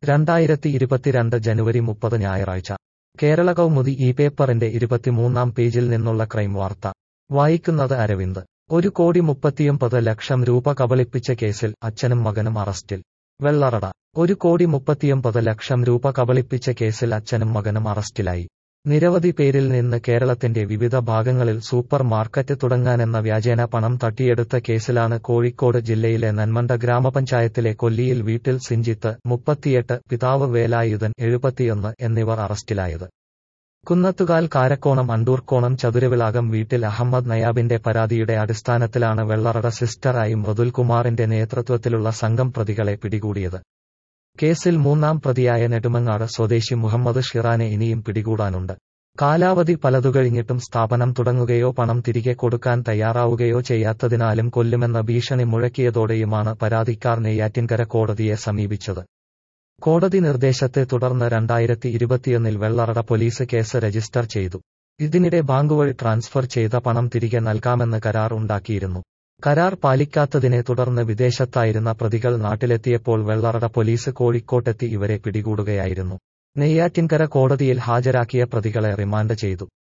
രണ്ടായിരത്തി ഇരുപത്തിരണ്ട് ജനുവരി മുപ്പത് ഞായറാഴ്ച കേരള കൗമുദി ഈ പേപ്പറിന്റെ ഇരുപത്തിമൂന്നാം പേജിൽ നിന്നുള്ള ക്രൈം വാർത്ത വായിക്കുന്നത് അരവിന്ദ് ഒരു കോടി മുപ്പത്തിയൊമ്പത് ലക്ഷം രൂപ കബളിപ്പിച്ച കേസിൽ അച്ഛനും മകനും അറസ്റ്റിൽ വെള്ളറട ഒരു കോടി മുപ്പത്തിയൊമ്പത് ലക്ഷം രൂപ കബളിപ്പിച്ച കേസിൽ അച്ഛനും മകനും അറസ്റ്റിലായി നിരവധി പേരിൽ നിന്ന് കേരളത്തിന്റെ വിവിധ ഭാഗങ്ങളിൽ സൂപ്പർ മാർക്കറ്റ് തുടങ്ങാനെന്ന വ്യാജേന പണം തട്ടിയെടുത്ത കേസിലാണ് കോഴിക്കോട് ജില്ലയിലെ നന്മണ്ട ഗ്രാമപഞ്ചായത്തിലെ കൊല്ലിയിൽ വീട്ടിൽ സിഞ്ചിത്ത് മുപ്പത്തിയെട്ട് പിതാവ് വേലായുധൻ എഴുപത്തിയൊന്ന് എന്നിവർ അറസ്റ്റിലായത് കുന്നത്തുകാൽ കാരക്കോണം അണ്ടൂർക്കോണം ചതുരവിളാകം വീട്ടിൽ അഹമ്മദ് നയാബിന്റെ പരാതിയുടെ അടിസ്ഥാനത്തിലാണ് വെള്ളറട സിസ്റ്ററായി മൃദുൽകുമാറിന്റെ നേതൃത്വത്തിലുള്ള സംഘം പ്രതികളെ പിടികൂടിയത് കേസിൽ മൂന്നാം പ്രതിയായ നെടുമങ്ങാട് സ്വദേശി മുഹമ്മദ് ഷിറാനെ ഇനിയും പിടികൂടാനുണ്ട് കാലാവധി പലതുകഴിഞ്ഞിട്ടും സ്ഥാപനം തുടങ്ങുകയോ പണം തിരികെ കൊടുക്കാൻ തയ്യാറാവുകയോ ചെയ്യാത്തതിനാലും കൊല്ലുമെന്ന ഭീഷണി മുഴക്കിയതോടെയുമാണ് പരാതിക്കാർ നെയ്യാറ്റിൻകര കോടതിയെ സമീപിച്ചത് കോടതി നിർദ്ദേശത്തെ തുടർന്ന് രണ്ടായിരത്തി ഇരുപത്തിയൊന്നിൽ വെള്ളറട പോലീസ് കേസ് രജിസ്റ്റർ ചെയ്തു ഇതിനിടെ ബാങ്ക് വഴി ട്രാൻസ്ഫർ ചെയ്ത പണം തിരികെ നൽകാമെന്ന് കരാർ ഉണ്ടാക്കിയിരുന്നു കരാർ പാലിക്കാത്തതിനെ തുടർന്ന് വിദേശത്തായിരുന്ന പ്രതികൾ നാട്ടിലെത്തിയപ്പോൾ വെള്ളറട പോലീസ് കോഴിക്കോട്ടെത്തി ഇവരെ പിടികൂടുകയായിരുന്നു നെയ്യാറ്റിൻകര കോടതിയിൽ ഹാജരാക്കിയ പ്രതികളെ റിമാൻഡ് ചെയ്തു